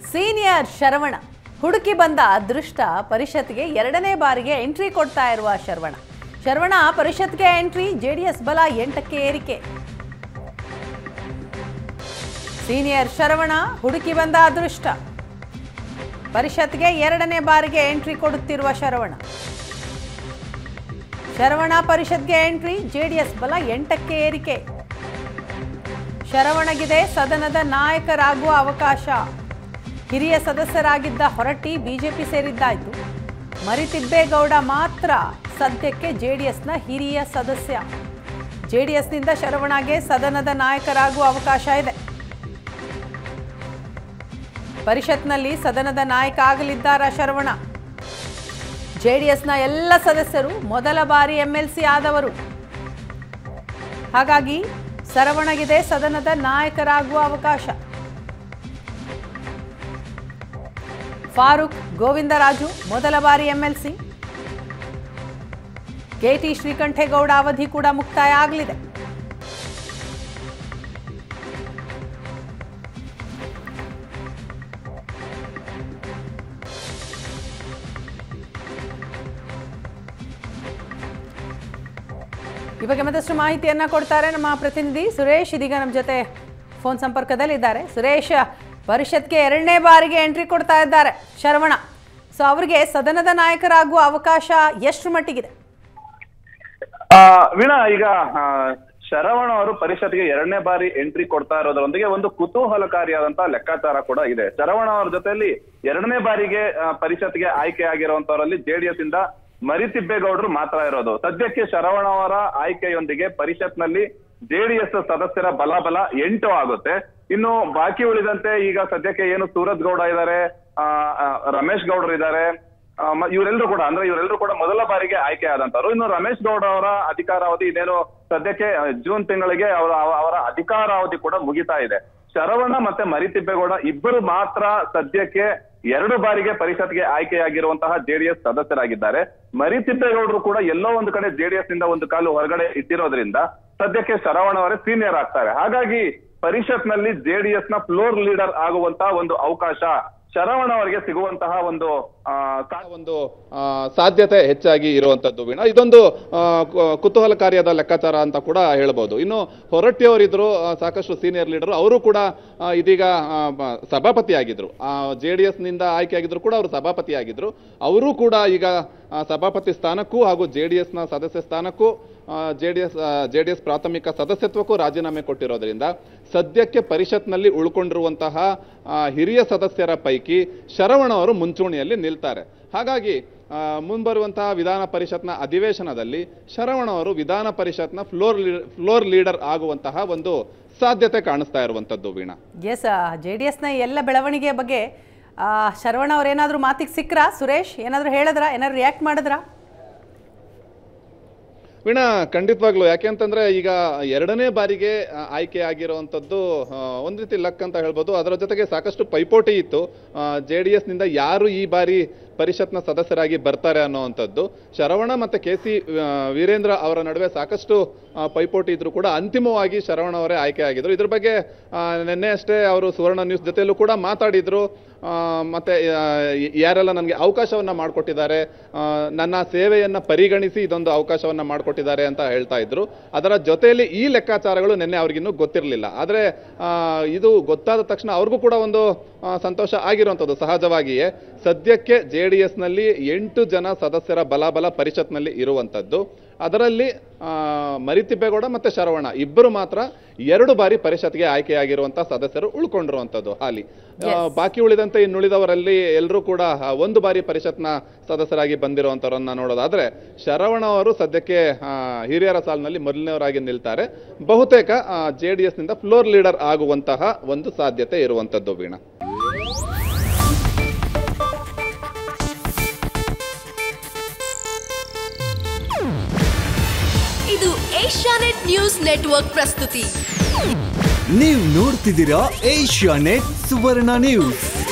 senior Sharavana ಹುಡುಕಿ ಬಂದ ಅದೃಷ್ಟ ಪರಿಷತ್ಗೆ ಎರಡನೇ ಬಾರಿಗೆ ಎಂಟ್ರಿ ಕೊಡ್ತಾ ಇರುವ ಶರವಣ ಶರವಣ ಪರಿಷತ್ಗೆ ಎಂಟ್ರಿ ಜೆಡಿಎಸ್ ಬಲ ಎಂಟಕ್ಕೆ ಏರಿಕೆ ಸೀನಿಯರ್ ಶರವಣ ಹುಡುಕಿ ಬಂದ ಅದೃಷ್ಟ ಪರಿಷತ್ಗೆ ಎರಡನೇ ಬಾರಿಗೆ ಎಂಟ್ರಿ ಕೊಡುತ್ತಿರುವ ಶರವಣ ಶರವಣ ಪರಿಷತ್ಗೆ ಎಂಟ್ರಿ ಜೆಡಿಎಸ್ ಬಲ ಎಂಟಕ್ಕೆ ಏರಿಕೆ ಶರವಣಗಿದೆ ಸದನದ ನಾಯಕರಾಗುವ ಅವಕಾಶ ಹಿರಿಯ ಸದಸ್ಯರಾಗಿದ್ದ ಹೊರಟ್ಟಿ ಬಿಜೆಪಿ ಸೇರಿದ್ದಾಯ್ತು ಮರಿತಿಬ್ಬೇಗೌಡ ಮಾತ್ರ ಸದ್ಯಕ್ಕೆ ಜೆಡಿಎಸ್ನ ಹಿರಿಯ ಸದಸ್ಯ ಜೆಡಿಎಸ್ನಿಂದ ಶರವಣಗೆ ಸದನದ ನಾಯಕರಾಗುವ ಅವಕಾಶ ಇದೆ ಪರಿಷತ್ನಲ್ಲಿ ಸದನದ ನಾಯಕ ಆಗಲಿದ್ದಾರ ಶರವಣ ಜೆಡಿಎಸ್ನ ಎಲ್ಲ ಸದಸ್ಯರು ಮೊದಲ ಬಾರಿ ಎಂಎಲ್ಸಿ ಆದವರು ಹಾಗಾಗಿ ಸರವಣಗಿದೆ ಸದನದ ನಾಯಕರಾಗುವ ಅವಕಾಶ ಫಾರೂಕ್ ಗೋವಿಂದರಾಜು ಮೊದಲ ಬಾರಿ ಎಂಎಲ್ಸಿ ಕೆಟಿ ಶ್ರೀಕಂಠೇಗೌಡ ಅವಧಿ ಕೂಡ ಮುಕ್ತಾಯ ಆಗಲಿದೆ ಈ ಬಗ್ಗೆ ಮತ್ತಷ್ಟು ಮಾಹಿತಿಯನ್ನ ಕೊಡ್ತಾರೆ ನಮ್ಮ ಪ್ರತಿನಿಧಿ ಸುರೇಶ್ ಇದೀಗ ನಮ್ಮ ಜೊತೆ ಫೋನ್ ಸಂಪರ್ಕದಲ್ಲಿದ್ದಾರೆ ಸುರೇಶ್ ಪರಿಷತ್ಗೆ ಎರಡನೇ ಬಾರಿಗೆ ಎಂಟ್ರಿ ಕೊಡ್ತಾ ಇದ್ದಾರೆ ಶರವಣ ಸೊ ಅವರಿಗೆ ಸದನದ ನಾಯಕರಾಗುವ ಅವಕಾಶ ಎಷ್ಟು ಮಟ್ಟಿಗಿದೆ ಆ, ವೀಣಾ ಈಗ ಆ, ಶರವಣ ಅವರು ಪರಿಷತ್ಗೆ ಎರಡನೇ ಬಾರಿ ಎಂಟ್ರಿ ಕೊಡ್ತಾ ಇರೋದ್ರೊಂದಿಗೆ ಒಂದು ಕುತೂಹಲಕಾರಿಯಾದಂತಹ ಲೆಕ್ಕಾಚಾರ ಕೂಡ ಇದೆ ಶರವಣ ಅವರ ಜೊತೆಯಲ್ಲಿ ಎರಡನೇ ಬಾರಿಗೆ ಆ, ಪರಿಷತ್ಗೆ ಆಯ್ಕೆ ಆಗಿರುವಂತವರಲ್ಲಿ ಜೆಡಿಎಸ್ ಇಂದ ಮರಿತಿಬ್ಬೇಗೌಡರು ಮಾತ್ರ ಇರೋದು ಸದ್ಯಕ್ಕೆ ಶರವಣ ಅವರ ಆಯ್ಕೆಯೊಂದಿಗೆ ಪರಿಷತ್ನಲ್ಲಿ ಜೆಡಿಎಸ್ ಸದಸ್ಯರ ಬಲ ಬಲ ಎಂಟು ಆಗುತ್ತೆ ಇನ್ನು ಬಾಕಿ ಉಳಿದಂತೆ ಈಗ ಸದ್ಯಕ್ಕೆ ಏನು ಸೂರಜ್ ಗೌಡ ಇದ್ದಾರೆ ಆ, ಆ, ರಮೇಶ್ ಗೌಡರು ಇದ್ದಾರೆ ಆ, ಮ- ಇವರೆಲ್ಲರೂ ಕೂಡ ಅಂದ್ರೆ ಇವರೆಲ್ಲರೂ ಕೂಡ ಮೊದಲ ಬಾರಿಗೆ ಆಯ್ಕೆ ಆದಂತವ್ರು ಇನ್ನು ರಮೇಶ್ ಗೌಡ ಅವರ ಅಧಿಕಾರಾವಧಿ ಇದೇನು ಸದ್ಯಕ್ಕೆ ಆ, ಜೂನ್ ತಿಂಗಳಿಗೆ ಅವರ ಅವರ ಅಧಿಕಾರಾವಧಿ ಕೂಡ ಮುಗಿತಾ ಇದೆ ಶರವಣ ಮತ್ತೆ ಮರಿತಿಬ್ಬೇಗೌಡ ಇಬ್ಬರು ಮಾತ್ರ ಸದ್ಯಕ್ಕೆ ಎರಡು ಬಾರಿಗೆ ಪರಿಷತ್ಗೆ ಆಯ್ಕೆಯಾಗಿರುವಂತಹ ಜೆಡಿಎಸ್ ಸದಸ್ಯರಾಗಿದ್ದಾರೆ ಮರಿತಿಬ್ಬೇಗೌಡರು ಕೂಡ ಎಲ್ಲೋ ಒಂದು ಕಡೆ ಜೆಡಿಎಸ್ ನಿಂದ ಒಂದು ಕಾಲು ಹೊರಗಡೆ ಇಟ್ಟಿರೋದ್ರಿಂದ ಸದ್ಯಕ್ಕೆ ಶರವಣ ಅವರೇ ಸೀನಿಯರ್ ಆಗ್ತಾರೆ ಹಾಗಾಗಿ ಪರಿಷತ್ನಲ್ಲಿ ಜೆಡಿಎಸ್ ನ ಫ್ಲೋರ್ ಲೀಡರ್ ಆಗುವಂತಹ ಒಂದು ಅವಕಾಶ ಶರವಣ ಅವರಿಗೆ ಸಿಗುವಂತಹ ಒಂದು ಆ, ಸಾ- ಒಂದು ಆ, ಸಾಧ್ಯತೆ ಹೆಚ್ಚಾಗಿ ಇರುವಂತದ್ದು ವೀಣಾ ಇದೊಂದು ಆ, ಕು- ಕುತೂಹಲಕಾರಿಯಾದ ಲೆಕ್ಕಾಚಾರ ಅಂತ ಕೂಡ ಹೇಳ್ಬೋದು ಇನ್ನು ಹೊರಟ್ಟಿಯವರಿದ್ರು ಆ, ಸಾಕಷ್ಟು ಸೀನಿಯರ್ ಲೀಡರ್ ಅವರು ಕೂಡ ಆ, ಇದೀಗ ಆ, ಬ- ಸಭಾಪತಿಯಾಗಿದ್ರು ಜೆ ಡಿ ನಿಂದ ಆಯ್ಕೆಯಾಗಿದ್ರು ಕೂಡ ಅವರು ಸಭಾಪತಿಯಾಗಿದ್ರು ಅವರು ಕೂಡ ಈಗ ಆ, ಸಭಾಪತಿ ಸ್ಥಾನಕ್ಕೂ ಹಾಗೂ ಜೆ ಡಿ ಎಸ್ನ ಸದಸ್ಯ ಸ್ಥಾನಕ್ಕೂ J D S J D S ಪ್ರಾಥಮಿಕ ಸದಸ್ಯತ್ವಕ್ಕೂ ರಾಜೀನಾಮೆ ಕೊಟ್ಟಿರೋದ್ರಿಂದ ಸದ್ಯಕ್ಕೆ ಪರಿಷತ್ನಲ್ಲಿ ಉಳ್ಕೊಂಡಿರುವಂತಹ ಆ, ಹಿರಿಯ ಸದಸ್ಯರ ಪೈಕಿ ಶರವಣ ಅವರು ಮುಂಚೂಣಿಯಲ್ಲಿ ನಿಲ್ತಾರೆ ಹಾಗಾಗಿ ಆ, ಮುಂಬರುವಂತಹ ವಿಧಾನ ಪರಿಷತ್ನ ಅಧಿವೇಶನದಲ್ಲಿ ಶರವಣ ಅವರು ವಿಧಾನ ಪರಿಷತ್ನ ಫ್ಲೋರ್ ಫ್ಲೋರ್ ಲೀಡರ್ ಆಗುವಂತಹ ಒಂದು ಸಾಧ್ಯತೆ ಕಾಣಿಸ್ತಾ ಇರುವಂತದ್ದು ವೀಣಾ ಎಸ್ ಜೆ ಡಿ ಎಸ್ನ ಎಲ್ಲ ಬೆಳವಣಿಗೆಯ ಬಗ್ಗೆ ಆ, ಶರವಣ ಅವ್ರು ಏನಾದರೂ ಮಾತಿಗೆ ಸಿಕ್ರಾ ಸುರೇಶ್ ಏನಾದರೂ ಹೇಳಿದ್ರಾ ಏನಾದ್ರು ರಿಯಾಕ್ಟ್ ಮಾಡಿದ್ರಾ ವೀಣಾ ಖಂಡಿತವಾಗ್ಲು ಯಾಕೆಂತಂದ್ರೆ ಈಗ ಎರಡನೇ ಬಾರಿಗೆ ಆ, ಆಯ್ಕೆ ಆಗಿರುವಂತದ್ದು ಆ, ಒಂದ್ ರೀತಿ ಲಕ್ ಅಂತ ಹೇಳ್ಬೋದು ಅದರ ಜೊತೆಗೆ ಸಾಕಷ್ಟು ಪೈಪೋಟಿ ಇತ್ತು ಜೆ ಡಿ ನಿಂದ ಯಾರು ಈ ಬಾರಿ ಪರಿಷತ್ನ ಸದಸ್ಯರಾಗಿ ಬರ್ತಾರೆ ಅನ್ನೋವಂಥದ್ದು ಶರವಣ ಮತ್ತೆ ಕೆ ಸಿ ವೀರೇಂದ್ರ ಅವರ ನಡುವೆ ಸಾಕಷ್ಟು ಆ, ಪೈಪೋಟಿ ಇದ್ರು ಕೂಡ ಅಂತಿಮವಾಗಿ ಶರವಣ ಅವರೇ ಆಯ್ಕೆ ಆಗಿದ್ರು ಇದ್ರ ಬಗ್ಗೆ ಆ, ನಿನ್ನೆ ಅಷ್ಟೇ ಅವರು ಸುವರ್ಣ ನ್ಯೂಸ್ ಜೊತೆಯಲ್ಲೂ ಕೂಡ ಮಾತಾಡಿದ್ರು ಆ, ಮತ್ತೆ ಆ, ಯಾರೆಲ್ಲ ನನಗೆ ಅವಕಾಶವನ್ನ ಮಾಡಿಕೊಟ್ಟಿದ್ದಾರೆ ನನ್ನ ಸೇವೆಯನ್ನ ಪರಿಗಣಿಸಿ ಇದೊಂದು ಅವಕಾಶವನ್ನ ಮಾಡಿಕೊಟ್ಟಿದ್ದಾರೆ ಅಂತ ಹೇಳ್ತಾ ಇದ್ರು ಅದರ ಜೊತೆಯಲ್ಲಿ ಈ ಲೆಕ್ಕಾಚಾರಗಳು ನಿನ್ನೆ ಅವ್ರಿಗಿನ್ನೂ ಗೊತ್ತಿರಲಿಲ್ಲ ಆದರೆ ಆ, ಇದು ಗೊತ್ತಾದ ತಕ್ಷಣ ಅವ್ರಿಗೂ ಕೂಡ ಒಂದು ಆ, ಸಂತೋಷ ಆಗಿರುವಂಥದ್ದು ಸಹಜವಾಗಿಯೇ ಸದ್ಯಕ್ಕೆ ಜೆ ಡಿ ಎಸ್ನಲ್ಲಿ ಎಂಟು ಜನ ಸದಸ್ಯರ ಬಲಾಬಲ ಪರಿಷತ್ನಲ್ಲಿ ಇರುವಂಥದ್ದು ಅದರಲ್ಲಿ ಆ, ಮರಿತಿಬ್ಬೇಗೌಡ ಮತ್ತೆ ಶರವಣ ಇಬ್ಬರು ಮಾತ್ರ ಎರಡು ಬಾರಿ ಪರಿಷತ್ಗೆ ಆಯ್ಕೆಯಾಗಿರುವಂತಹ ಸದಸ್ಯರು ಉಳ್ಕೊಂಡಿರುವಂಥದ್ದು ಹಾಲಿ ಆ, ಬಾಕಿ ಉಳಿದಂತೆ ಇನ್ನುಳಿದವರಲ್ಲಿ ಎಲ್ಲರೂ ಕೂಡ ಆ, ಒಂದು ಬಾರಿ ಪರಿಷತ್ನ ಸದಸ್ಯರಾಗಿ ಬಂದಿರುವಂತವರನ್ನ ನೋಡೋದಾದ್ರೆ ಶರವಣ ಅವರು ಸದ್ಯಕ್ಕೆ ಆ, ಹಿರಿಯರ ಸಾಲಿನಲ್ಲಿ ಮೊದಲನೇವರಾಗಿ ನಿಲ್ತಾರೆ ಬಹುತೇಕ ಜೆ ಡಿ ಎಸ್ ನಿಂದ ಫ್ಲೋರ್ ಲೀಡರ್ ಆಗುವಂತಹ ಒಂದು ಸಾಧ್ಯತೆ ಇರುವಂತದ್ದು ವೀಣಾ ಇದು ಏಷ್ಯಾನೆಟ್ ನ್ಯೂಸ್ ನೆಟ್ವರ್ಕ್ ಪ್ರಸ್ತುತಿ ನೀವು ನೋಡ್ತಿದ್ದೀರಾ ಏಷ್ಯಾ ನೆಟ್ ಸುವರ್ಣ ನ್ಯೂಸ್